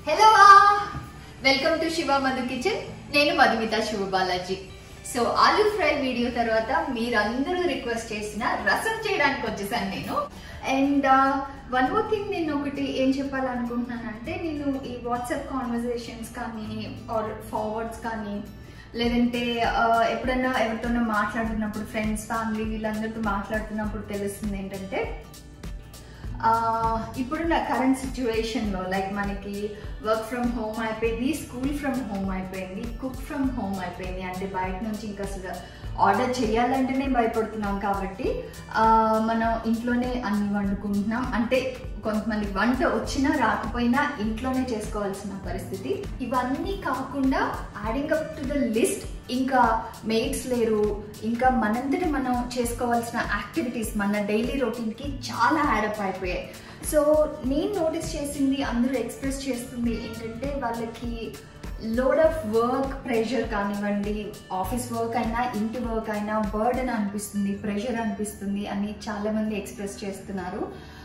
Hello welcome to Shiva Madhu kitchen నేను Madhumita Shiva Balaji so aloo fry video తర్వాత మీరందరూ రిక్వెస్ట్ చేసిన రసం చేయడానికి వచ్చేసాను నేను అండ్ వన్ మోర్ థింగ్ నేను ఒకటి ఏం చెప్పాలనుకుంటున్నానంటే నేను ఈ వాట్సాప్ కాన్వర్జేషన్స్ కానీ ఆర్ ఫార్వర్డ్స్ కానీ లేదంటే ఆ, ఎప్పుడన్నా ఎవరితోనో మాట్లాడుతున్నప్పుడు ఫ్రెండ్స్ ఫ్యామిలీ వీళ్ళందరితో మాట్లాడుతున్నప్పుడు తెలుస్తుంది ఏంటంటే ఆ, ఇప్పుడున్న కరెంట్ సిచ్యువేషన్లో లైక్ మనకి వర్క్ ఫ్రమ్ హోమ్ అయిపోయింది స్కూల్ ఫ్రమ్ హోమ్ అయిపోయింది కుక్ ఫ్రమ్ హోమ్ అయిపోయింది అంటే బయట నుంచి ఇంకా అసలు ఆర్డర్ చేయాలంటేనే భయపడుతున్నాం కాబట్టి ఆ, మనం ఇంట్లోనే అన్ని వండుకుంటున్నాం అంటే కొంతమంది వంట వచ్చినా రాకపోయినా ఇంట్లోనే చేసుకోవాల్సిన పరిస్థితి ఇవన్నీ కాకుండా adding up to the list ఇంకా మేట్స్ లేరు ఇంకా మనంతటి మనం చేసుకోవాల్సిన యాక్టివిటీస్ మన డైలీ రొటీన్కి చాలా యాడప్ అయిపోయాయి సో నేను నోటీస్ చేసింది అందరూ ఎక్స్ప్రెస్ చేస్తుంది ఏంటంటే వాళ్ళకి లోడ్ ఆఫ్ వర్క్ ప్రెషర్ కానివ్వండి ఆఫీస్ వర్క్ అయినా ఇంటి వర్క్ అయినా బర్డన్ అనిపిస్తుంది ప్రెషర్ అనిపిస్తుంది అని చాలామంది ఎక్స్ప్రెస్ చేస్తున్నారు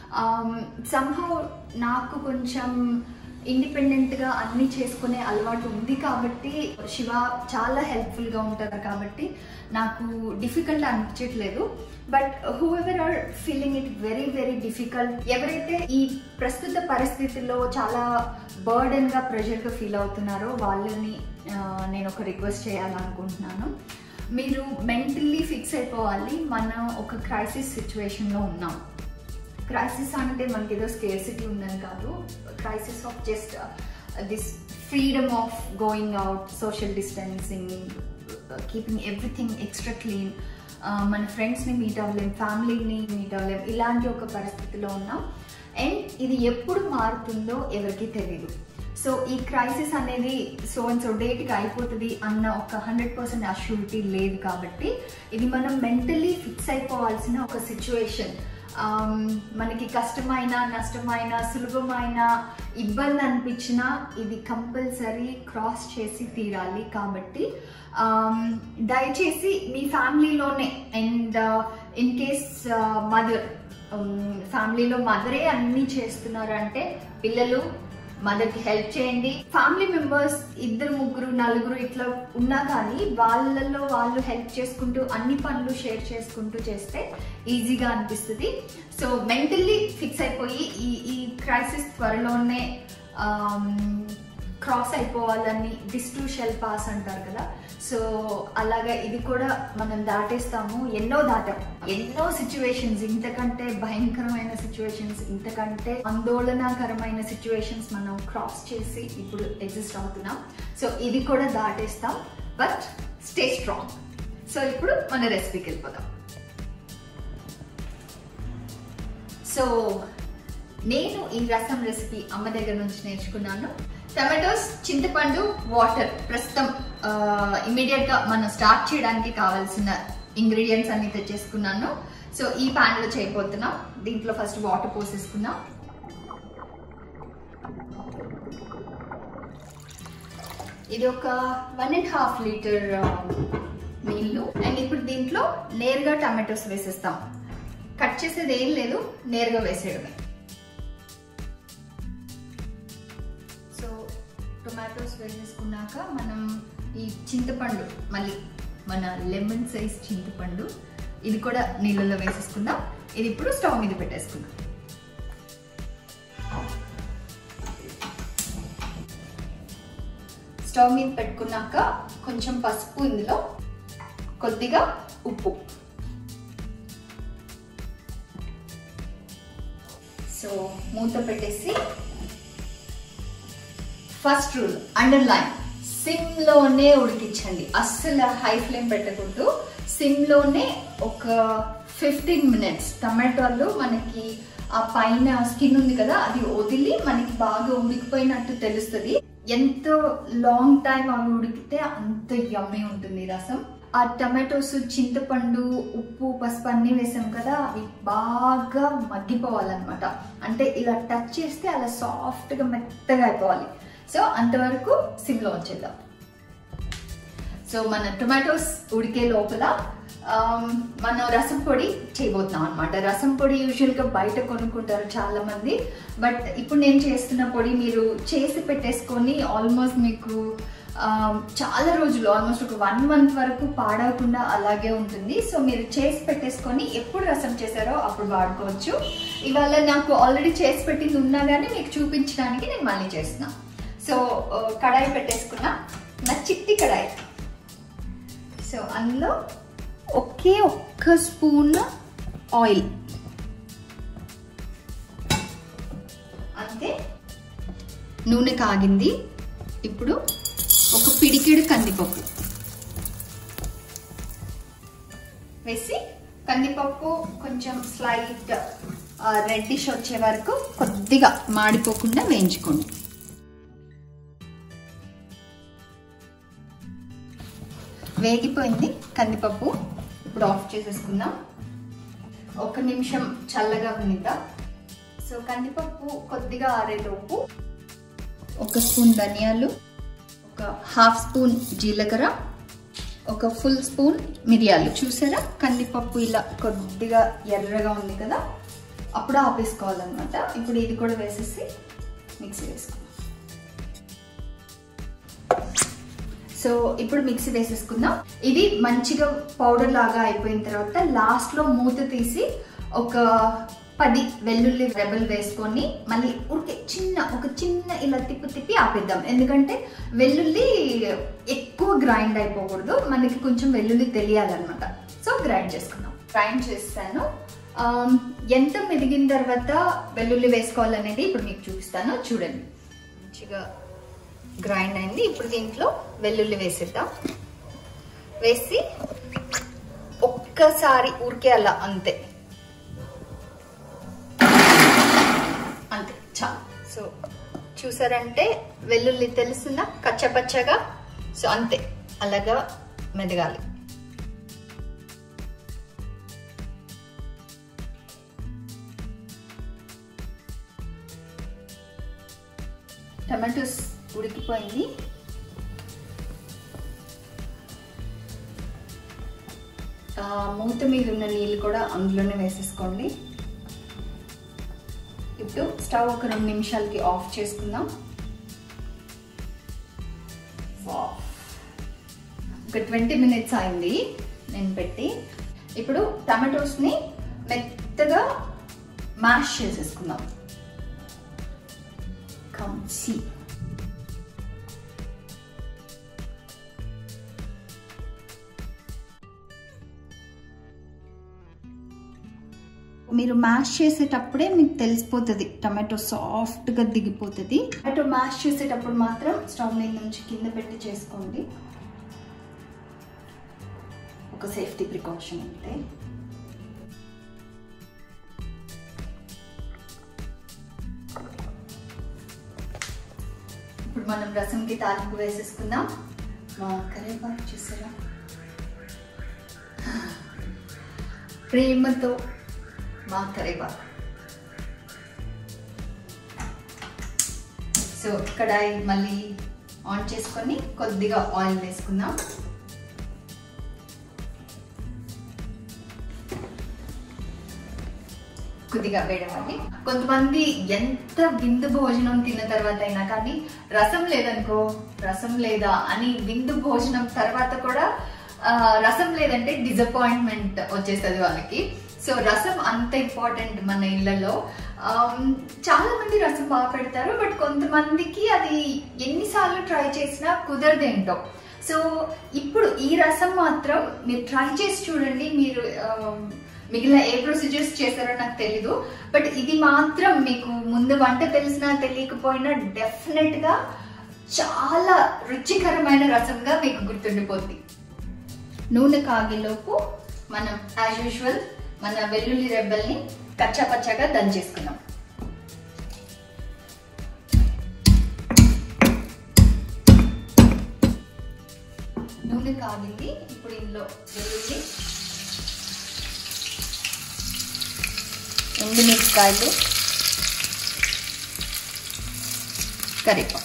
సంహౌ నాకు కొంచెం ఇండిపెండెంట్గా అన్నీ చేసుకునే అలవాటు ఉంది కాబట్టి శివ చాలా హెల్ప్ఫుల్గా ఉంటారు కాబట్టి నాకు డిఫికల్ట్ అనిపించట్లేదు but whoever are feeling it very very difficult ఎవరైతే ఈ ప్రస్తుత పరిస్థితుల్లో చాలా బర్డెన్గా ప్రెషర్గా ఫీల్ అవుతున్నారో వాళ్ళని ఆ, నేను ఒక రిక్వెస్ట్ చేయాలనుకుంటున్నాను మీరు మెంటల్లీ ఫిక్స్ అయిపోవాలి మనం ఒక క్రైసిస్ సిచ్యువేషన్లో ఉన్నాం క్రైసిస్ అంటే మనకి ఏదో స్కేర్సిటీ ఉందని కాదు crisis of just this freedom of going out social distancing keeping everything extra clean మన ఫ్రెండ్స్ని మీట్ అవ్వలేం ఫ్యామిలీని మీట్ అవ్వలేం ఇలాంటి ఒక పరిస్థితిలో ఉన్నాం అండ్ ఇది ఎప్పుడు మారుతుందో ఎవరికి తెలియదు సో ఈ క్రైసిస్ అనేది సో అండ్ సో డేట్కి అయిపోతుంది అన్న ఒక హండ్రెడ్ పర్సెంట్ అష్యూరిటీ లేదు కాబట్టి ఇది మనం మెంటలీ ఫిక్స్ అయిపోవాల్సిన ఒక సిచ్యువేషన్ మనకి కష్టమైన నష్టమైన సులభమైన ఇబ్బంది అనిపించినా ఇది కంపల్సరీ క్రాస్ చేసి తీరాలి కాబట్టి um, దయచేసి మీ ఫ్యామిలీలోనే అండ్ ఇన్ కేస్ మదర్ ఫ్యామిలీలో మదరే అన్నీ చేస్తున్నారంటే పిల్లలు మదర్కి హెల్ప్ చేయండి ఫ్యామిలీ మెంబర్స్ ఇద్దరు ముగ్గురు నలుగురు ఇట్లా ఉన్నా కానీ వాళ్ళల్లో వాళ్ళు హెల్ప్ చేసుకుంటూ అన్ని పనులు షేర్ చేసుకుంటూ చేస్తే ఈజీగా అనిపిస్తుంది సో మెంటల్లీ ఫిక్స్ అయిపోయి ఈ ఈ క్రైసిస్ త్వరలోనే క్రాస్ అయిపోవాలని దిస్ టు షెల్ పాస్ అంటారు కదా సో అలాగా ఇది కూడా మనం దాటేస్తాము ఎన్నో దాటాం ఎన్నో సిచ్యువేషన్స్ ఇంతకంటే భయంకరమైన సిచ్యువేషన్స్ ఇంతకంటే ఆందోళనకరమైన సిచ్యువేషన్స్ మనం క్రాస్ చేసి ఇప్పుడు ఎగ్జిస్ట్ అవుతున్నాం సో ఇది కూడా దాటేస్తాం బట్ స్టే స్ట్రాంగ్ సో ఇప్పుడు మన రెసిపీకి వెళ్ళిపోదాం సో నేను ఈ రసం రెసిపీ అమ్మ దగ్గర నుంచి నేర్చుకున్నాను టమాటోస్ చింతపండు వాటర్ ప్రస్తుతం ఇమీడియట్ గా మనం స్టార్ట్ చేయడానికి కావాల్సిన ఇంగ్రీడియంట్స్ అన్ని తెచ్చేసుకున్నాను సో ఈ పాన్ లో చేయబోతున్నాం దీంట్లో ఫస్ట్ వాటర్ పోసేసుకుందాం ఇది ఒక వన్ అండ్ హాఫ్ లీటర్ నీళ్లు అండ్ ఇప్పుడు దీంట్లో నేరుగా టమాటోస్ వేసేస్తాం కట్ చేసేది ఏం లేదు నేరుగా వేసేయడమే సో టొమాటోస్ వేసేసుకున్నాక మనం ఈ చింతపండు మళ్ళీ మన లెమన్ సైజ్ చింతపండు ఇది కూడా నీళ్ళలో వేసేసుకుందాం ఇది ఇప్పుడు స్టవ్ మీద పెట్టేసుకుందాం స్టవ్ మీద పెట్టుకున్నాక కొంచెం పసుపు ఇందులో కొద్దిగా ఉప్పు సో మూత పెట్టేసి first rule underline sim లోనే ఉడికించండి అస్సలు హై ఫ్లేమ్ పెట్టకూడదు సిమ్ లోనే ఒక ఫిఫ్టీన్ మినిట్స్ టమాటోలు మనకి ఆ పైన స్కిన్ ఉంది కదా అది వదిలి మనకి బాగా ఉడికిపోయినట్టు తెలుస్తుంది ఎంత లాంగ్ టైం అవి ఉడికితే అంత యమ్మీ ఉంటుంది రసం ఆ టమాటోస్ చింతపండు ఉప్పు పసుపు అన్ని వేసాం కదా అవి బాగా మగ్గిపోవాలన్నమాట అంటే ఇలా టచ్ చేస్తే అలా సాఫ్ట్గా మెత్తగా అయిపోవాలి సో అంతవరకు సిమ్లో ఉంచేద్దాం సో మన టొమాటోస్ ఉడికే లోపల ఆమ్, మనం రసం పొడి చేయబోతున్నాం అనమాట రసం పొడి యూజువల్గా బయట కొనుక్కుంటారు చాలా మంది బట్ ఇప్పుడు నేను చేస్తున్న పొడి మీరు చేసి పెట్టేసుకొని ఆల్మోస్ట్ మీకు ఆమ్, చాలా రోజులు ఆల్మోస్ట్ ఒక వన్ మంత్ వరకు పాడవకుండా అలాగే ఉంటుంది సో మీరు చేసి పెట్టేసుకొని ఎప్పుడు రసం చేశారో అప్పుడు వాడుకోవచ్చు ఇవాళ నాకు ఆల్రెడీ చేసి పెట్టింది ఉన్నా కానీ మీకు చూపించడానికి నేను మళ్ళీ చేస్తున్నా సో ఆ, కడాయి పెట్టేసుకున్నా నా చిట్టి కడాయి సో అందులో ఒకే ఒక్క స్పూన్ ఆయిల్ అంతే నూనె కాగింది ఇప్పుడు ఒక పిడికెడు కందిపప్పు వేసి కందిపప్పు కొంచెం స్లైట్ రెడ్డిష్ వచ్చే వరకు కొద్దిగా మాడిపోకుండా వేయించుకోండి వేగిపోయింది కందిపప్పు ఇప్పుడు ఆఫ్ చేసేసుకుందాం ఒక నిమిషం చల్లగా ఉన్నిద్దాం సో కందిపప్పు కొద్దిగా ఆరేలోపు ఒక స్పూన్ ధనియాలు ఒక హాఫ్ స్పూన్ జీలకర్ర ఒక ఫుల్ స్పూన్ మిరియాలు చూసారా కందిపప్పు ఇలా కొద్దిగా ఎర్రగా ఉంది కదా అప్పుడు ఆపేసుకోవాలన్నమాట ఇప్పుడు ఇది కూడా వేసేసి మిక్సీ వేసుకుందాం సో ఇప్పుడు మిక్సీ వేసేసుకుందాం ఇది మంచిగా పౌడర్ లాగా అయిపోయిన తర్వాత లాస్ట్ లో మూత తీసి ఒక పది వెల్లుల్లి రెబల్ వేసుకొని మళ్ళీ ఉడికే చిన్న ఒక చిన్న ఇలా తిప్పి తిప్పి ఆపేద్దాం ఎందుకంటే వెల్లుల్లి ఎక్కువ గ్రైండ్ అయిపోకూడదు మనకి కొంచెం వెల్లుల్లి తెలియాలన్నమాట సో గ్రైండ్ చేసుకుందాం గ్రైండ్ చేస్తాను ఆమ్, ఎంత మెదిగిన తర్వాత వెల్లుల్లి వేసుకోవాలనేది ఇప్పుడు మీకు చూపిస్తాను చూడండి మంచిగా గ్రైండ్ అయింది ఇప్పుడు దీంట్లో వెల్లుల్లి వేసేద్దాం వేసి ఒక్కసారి ఊరికే అలా అంతే అంతే చాలు సో చూసారంటే వెల్లుల్లి తెలుస్తుందా కచ్చపచ్చగా సో అంతే అలాగా మెదగాలి టమాటోస్ ఉడికిపోయింది ఆ, మూత మీద ఉన్న నీళ్ళు కూడా అందులోనే వేసేసుకోండి ఇప్పుడు స్టవ్ ఒక రెండు నిమిషాలకి ఆఫ్ చేసుకుందాం వావ్. ఒక ట్వంటీ మినిట్స్ అయింది నేను పెట్టి ఇప్పుడు టమాటోస్ని మెత్తగా మ్యాష్ చేసేసుకుందాం కమ్ సీ మీరు మ్యాష్ చేసేటప్పుడే మీకు తెలిసిపోతుంది టమాటో సాఫ్ట్గా దిగిపోతుంది టమాటో మ్యాష్ చేసేటప్పుడు మాత్రం స్టవ్ మీద నుంచి కింద పెట్టి చేసుకోండి ఒక సేఫ్టీ ప్రికాషన్ అంతే ఇప్పుడు మనం రసంకి తాలింపు వేసేసుకుందాం మా కరేపాకు చూసారా ప్రేమతో మా కరేపాకు సో కడాయి మళ్ళీ ఆన్ చేసుకొని కొద్దిగా ఆయిల్ వేసుకుందాం కొద్దిగా వేడవాలి కొంతమంది ఎంత విందు భోజనం తిన్న తర్వాత అయినా కానీ రసం లేదనుకో రసం లేదా అని విందు భోజనం తర్వాత కూడా ఆ, రసం లేదంటే డిసప్పాయింట్మెంట్ వచ్చేస్తుంది వాళ్ళకి సో రసం అంత ఇంపార్టెంట్ మన ఇళ్ళలో ఆమ్, చాలా మంది రసం బాగా పెడతారు బట్ కొంతమందికి అది ఎన్నిసార్లు ట్రై చేసినా కుదరదేంటో సో ఇప్పుడు ఈ రసం మాత్రం మీరు ట్రై చేసి చూడండి మీరు ఆమ్, మిగిలిన ఏ ప్రొసీజర్స్ చేశారో నాకు తెలీదు బట్ ఇది మాత్రం మీకు ముందు వంట తెలిసినా తెలియకపోయినా డెఫినెట్ గా చాలా రుచికరమైన రసంగా మీకు గుర్తుండిపోద్ది నూనె కాగేలోపు మనం యాజ్ యూజువల్ మన వెల్లుల్లి రెబ్బల్ని కచ్చా పచ్చాగా దంచేసుకుందాం నూనె కాగింది ఇప్పుడు ఇందులో వెల్లుల్లి ఎండుమిరపకాయలు కరివేపాకు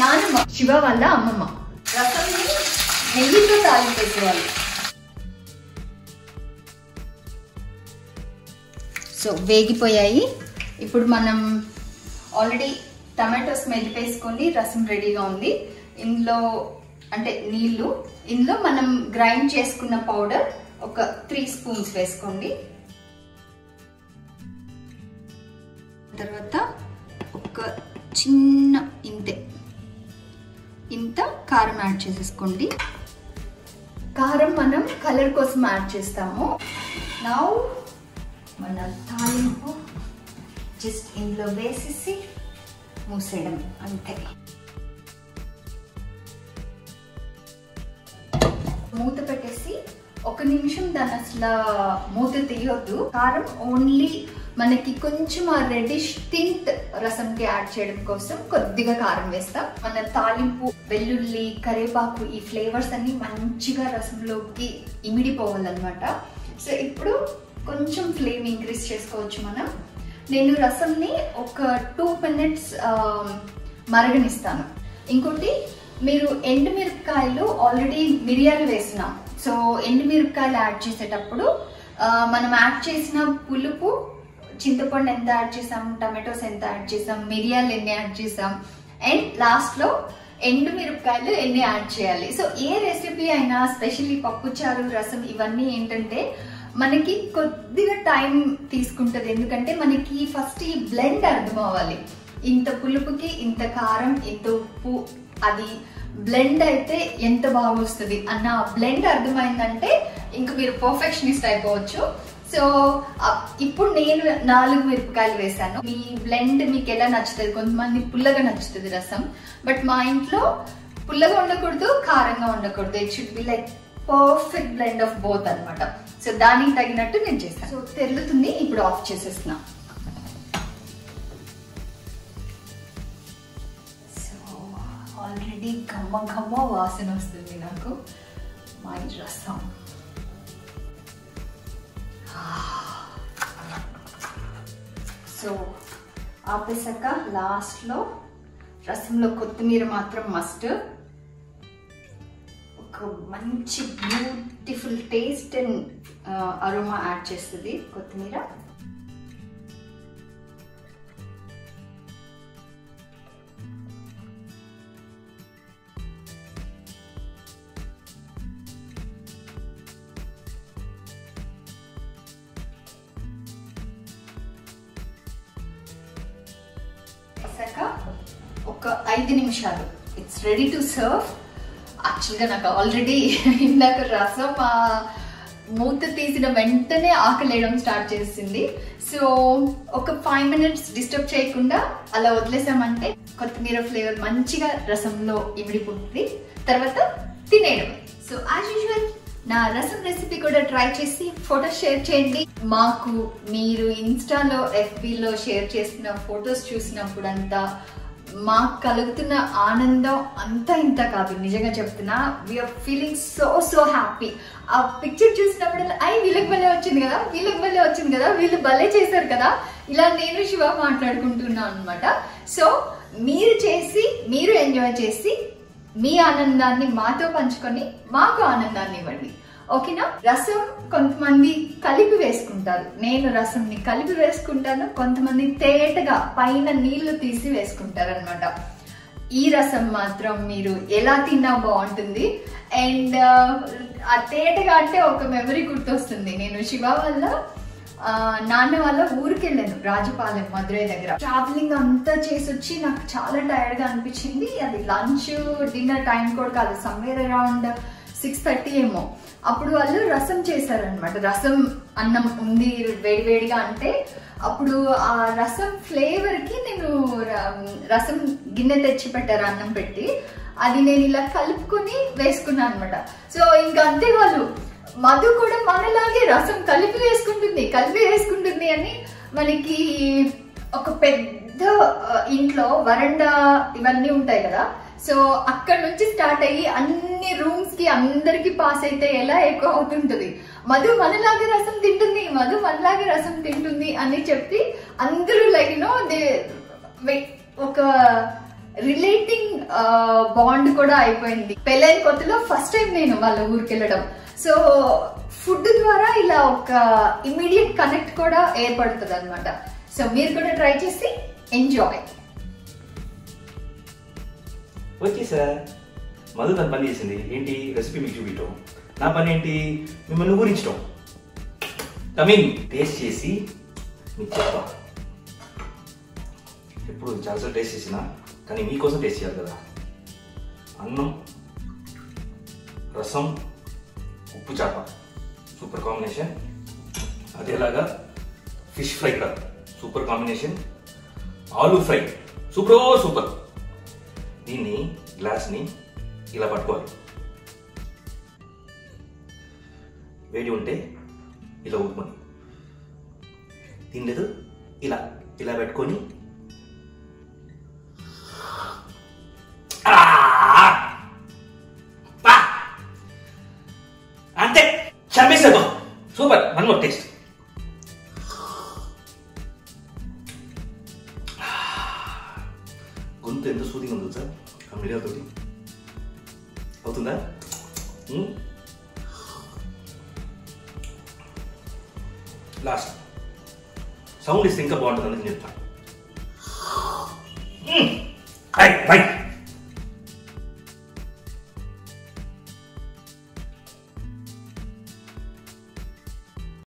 నానమ్మ శివ వాళ్ళ అమ్మమ్మ రసంని నెయ్యితో తాలింపేసేవాళ్ళు సో వేగిపోయాయి ఇప్పుడు మనం ఆల్రెడీ టమాటోస్ మెదిపేసుకొని రసం రెడీగా ఉంది ఇందులో అంటే నీళ్ళు ఇందులో మనం గ్రైండ్ చేసుకున్న పౌడర్ ఒక త్రీ స్పూన్స్ వేసుకోండి తర్వాత ఒక చిన్న ఇంతే ఇంత కారం యాడ్ చేసేసుకోండి కారం మనం కలర్ కోసం యాడ్ చేస్తాము నా మన తాలింపు జస్ట్ ఇందులో వేసేసి మూసేయడం అంతే మూత పెట్టేసి ఒక నిమిషం దాన్ని అసలు మూత తీయొద్దు కారం ఓన్లీ మనకి కొంచెం ఆ రెడిష్ టింట్ రసంకి యాడ్ చేయడం కోసం కొద్దిగా కారం వేస్తాం మన తాలింపు వెల్లుల్లి కరివేపాకు ఈ ఫ్లేవర్స్ అన్ని మంచిగా రసంలోకి ఇమిడిపోవాలన్నమాట సో ఇప్పుడు కొంచెం ఫ్లేమ్ ఇంక్రీజ్ చేసుకోవచ్చు మనం నేను రసంని ఒక టూ మినిట్స్ మరగనిస్తాను ఇంకోటి మీరు ఎండుమిరపకాయలు ఆల్రెడీ మిరియాలు వేసినాం సో ఎండుమిరపకాయలు యాడ్ చేసేటప్పుడు ఆ, మనం యాడ్ చేసిన పులుపు చింతపండు ఎంత యాడ్ చేసాం టమాటోస్ ఎంత యాడ్ చేసాం మిరియాలు ఎన్ని యాడ్ చేసాం అండ్ లాస్ట్లో ఎండు మిరపకాయలు ఎన్ని యాడ్ చేయాలి సో ఏ రెసిపీ అయినా స్పెషల్లీ పప్పుచారు రసం ఇవన్నీ ఏంటంటే మనకి కొద్దిగా టైం తీసుకుంటది ఎందుకంటే మనకి ఫస్ట్ ఈ బ్లెండ్ అర్థం అవ్వాలి ఇంత పులుపుకి ఇంత కారం ఇంత ఉప్పు అది బ్లెండ్ అయితే ఎంత బాగా వస్తుంది అన్న బ్లెండ్ అర్థమైందంటే ఇంక మీరు పర్ఫెక్షనిస్ట్ అయిపోవచ్చు సో ఆ, ఇప్పుడు నేను నాలుగు మిరపకాయలు వేసాను మీ బ్లెండ్ మీకు ఎలా నచ్చుతుంది కొంతమంది పుల్లగా నచ్చుతుంది రసం బట్ మా ఇంట్లో పుల్లగా ఉండకూడదు కారంగా ఉండకూడదు it should be like perfect blend of both అన్నమాట సో దానికి తగినట్టు నేను చేశాను సో తెరులుతుంది ఇప్పుడు ఆఫ్ చేసేస్తున్నా సో ఆల్రెడీ గమ్మ గమ్మ వాసన వస్తుంది నాకు మై రసం సో ఆపేసాక లాస్ట్లో రసంలో కొత్తిమీర మాత్రం మస్ట్ ఒక మంచి beautiful taste and aroma add చేస్తుంది కొత్తిమీర వేసాక ఒక ఐదు నిమిషాలు ఇట్స్ రెడీ టు సర్వ్ యాక్చువల్గా నాకు ఆల్రెడీ ఇందాక రసం ఆ మూత తీసిన వెంటనే ఆకలేయడం స్టార్ట్ చేసింది సో ఒక ఫైవ్ మినిట్స్ డిస్టర్బ్ చేయకుండా అలా వదిలేసామంటే కొత్తిమీర ఫ్లేవర్ మంచిగా రసంలో ఇమిడిపోతుంది తర్వాత తినేయడం సో యాజ్ యూజువల్ నా రసం రెసిపీ కూడా ట్రై చేసి ఫోటో షేర్ చేయండి మాకు మీరు ఇన్స్టాలో ఎఫ్బీలో షేర్ చేసిన ఫొటోస్ చూసినప్పుడంతా మాకు కలుగుతున్న ఆనందం అంతా ఇంత కాదు నిజంగా చెప్తున్నా we are feeling so so happy ఆ పిక్చర్ చూసినప్పుడు అయ్యి వీళ్ళకి భలే వచ్చింది కదా వీళ్ళకి భలే వచ్చింది కదా వీళ్ళు భలే చేశారు కదా ఇలా నేను శివ మాట్లాడుకుంటున్నాను అనమాట సో మీరు చేసి మీరు ఎంజాయ్ చేసి మీ ఆనందాన్ని మాతో పంచుకొని మాకు ఆనందాన్ని ఇవ్వండి ఓకేనా రసం కొంతమంది కలిపి వేసుకుంటారు నేను రసంని కలిపి వేసుకుంటాను కొంతమంది తేటగా పైన నీళ్లు తీసి వేసుకుంటారు అనమాట ఈ రసం మాత్రం మీరు ఎలా తిన్నా బాగుంటుంది అండ్ ఆ తేటగా అంటే ఒక మెమరీ గుర్తొస్తుంది నేను శివ వల్ల ఆ, నాన్న వాళ్ళ ఊరికి వెళ్ళాను రాజపాలెం మధురై దగ్గర ట్రావెలింగ్ అంతా చేసి వచ్చి నాకు చాలా టైర్డ్ గా అనిపించింది అది లంచ్ డిన్నర్ టైం కూడా కాదు సమ్వేర్ అరౌండ్ సిక్స్ థర్టీ ఏమో అప్పుడు వాళ్ళు రసం చేశారనమాట రసం అన్నం ఉంది వేడివేడిగా అంటే అప్పుడు ఆ రసం ఫ్లేవర్ కి నేను ర- రసం గిన్నె తెచ్చి పెట్టారు అన్నం పెట్టి అది నేను ఇలా కలుపుకొని వేసుకున్నాను అనమాట సో ఇంకా అంతే వాళ్ళు మధు కూడా మనలాగే రసం కలిపి వేసుకుంటుంది కలిపి వేసుకుంటుంది అని మనకి ఒక పెద్ద ఆ, ఇంట్లో వరండా ఇవన్నీ ఉంటాయి కదా సో అక్కడ నుంచి స్టార్ట్ అయ్యి అన్ని రూమ్స్ కి అందరికి పాస్ అయితే ఎలా ఎక్కువ అవుతుంటది మధు మనలాగే రసం తింటుంది మధు మనలాగే రసం తింటుంది అని చెప్పి అందరూ లైక్ యూనో దే ఒక రిలేటింగ్ బాండ్ కూడా అయిపోయింది పెళ్ళైన కొత్తలో ఫస్ట్ టైం నేను వాళ్ళ ఊరికి వెళ్ళడం సో ఫుడ్ ద్వారా ఇలా ఒక ఇమీడియట్ కనెక్ట్ కూడా ఏర్పడుతుంది అనమాట సో మీరు కూడా ట్రై చేసి ఎంజాయ్ వచ్చేసా మధు తన పని చేసింది ఏంటి రెసిపీ మీకు చూపించడం నా పని ఏంటి మిమ్మల్ని ఊరించడం ఐ మీన్ టేస్ట్ చేసి మీకు చెప్తా ఎప్పుడు చాలాసార్లు టేస్ట్ చేసిన కానీ మీకోసం టేస్ట్ చేయాలి కదా అన్నం రసం ఉప్పు చేప సూపర్ కాంబినేషన్ అదేలాగా ఫిష్ ఫ్రై కూడా super combination aloo fry super super దీన్ని గ్లాస్ని ఇలా పట్టుకోవాలి వేడి ఉంటే ఇలా ఊపుకోండి దీని లేదు ఇలా ఇలా పెట్టుకొని ఆ! పా! అంతే చంపేసాడు సూపర్ వన్ మోర్ టేస్ట్ గొంతు ఎంత సూదిగా ఉంది సార్ ఆ మిరియాలతోటి అవుతుందా ఉమ్? లాస్ట్ సౌండ్ ఇస్తే ఇంకా బాగుంటుంది అందుకని చెప్తాను ఉమ్. By by